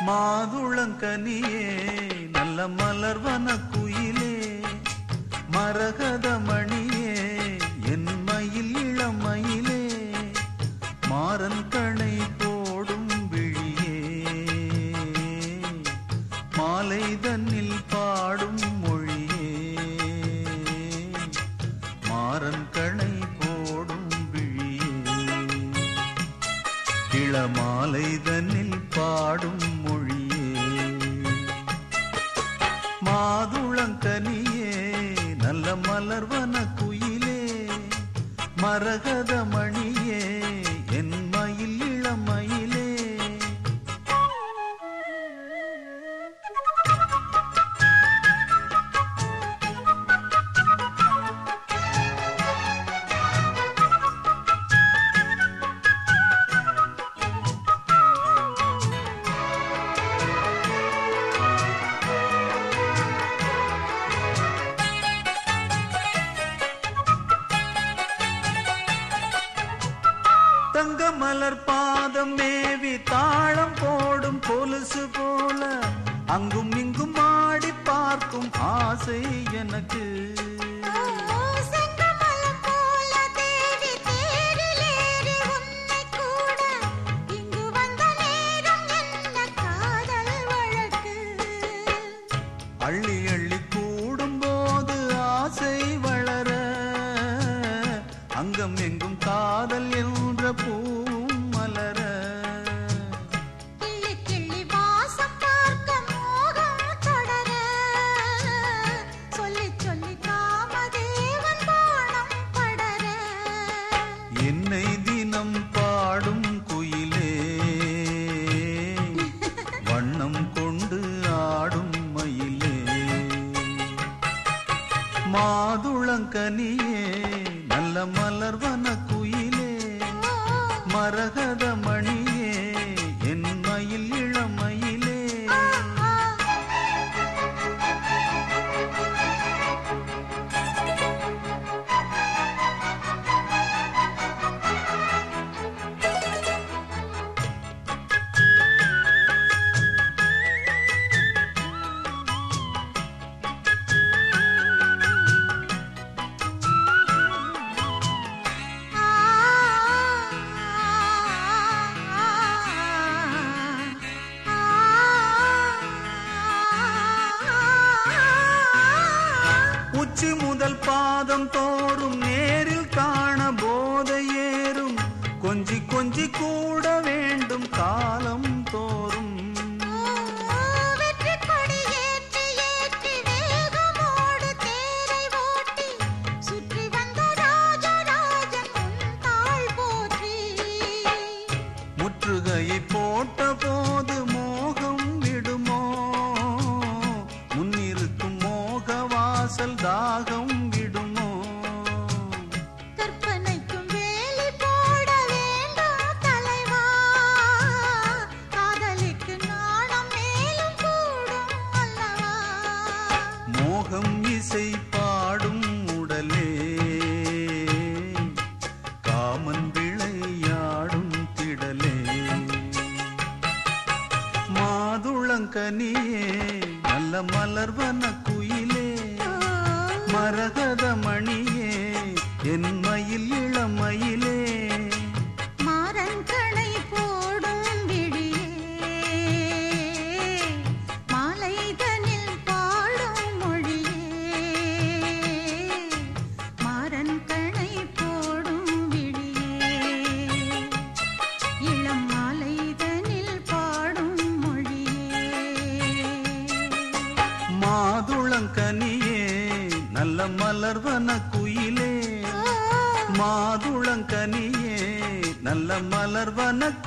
மாதுளங்கனியே நல்ல மலர்வன குயிலே மரகத மணியே என் மயில் இளமயிலே மாறன் கணை போடும் விழியே மாலை தன்னில் பாடும் மொழியே மாறன் கணை போடும் விழியே இளமாலை தன்னில் பாடும் மொழியே மாதுளங்கனியே நல்ல மலர்வன குயிலே மரகத மணியே என் மயில் இளமயிலே தங்க மலர் பாதம் மேவி தாளம் போடும் கொலுசு போல அங்கும் இங்கும் ஆடி பார்க்கும் ஆசை எனக்கு செங்கமலம் போல தேடி தேரிலேறி உன்னை கூட இங்கு வந்த நேரம் என்ன காதல் வழக்கு அள்ளி அள்ளி கூடும் போது ஆசை வளர அங்கம் எங்கும் காதல் என்ற பூம் மலர கிள்ளி கிள்ளி வாசம் பார்க்க மோகம் தொடர சொல்லி சொல்லி காமதேவன் பாணம் படர என்னை தினம் பாடும் குயிலே வண்ணம் கொண்டு ஆடும் மயிலே மாதுளங்கனியே நல்ல மலர்வன குயிலே மரகத மணியே என் மயில் இளமயிலே உச்சி முதல் பாதம் தோறும் நேரில் காண போதை ஏறும் கொஞ்சி கொஞ்சி கூட வேண்டும் காலம் தோறும் வெற்றி கொடி ஏற்றி ஏற்றி வேகமோடு தேரை ஓட்டி சுற்றி வந்த ராஜராஜன் உன் தாழ் போற்றி முற்றுகையை போட்ட போது மோகம் விடுமோ முன்னிருக்கும் மோக வாசல் தாகம் விடுமோ கற்பனைக்கும் வேலி போட வேண்டாம் தலைவா காதலிக்கு நாணம் மேலும் கூடும் அல்லவா மோகம் இசை பாடும் உடலே காமன் விளையாடும் திடலே மாதுளங்கனியே நல்ல மலர்வன குயிலே மரகத மணியே என் மயில் இளமயிலே மாறன் கணை போடும் விழியே மாலைதனில் பாடும் மொழியே மாறன் கணை போடும் விழியே இளம் மாலைதனில் பாடும் மொழியே மாதுளங்கனியே நல்ல மலர்வன குயிலே மாதுளங்கனியே நல்ல மலர்வன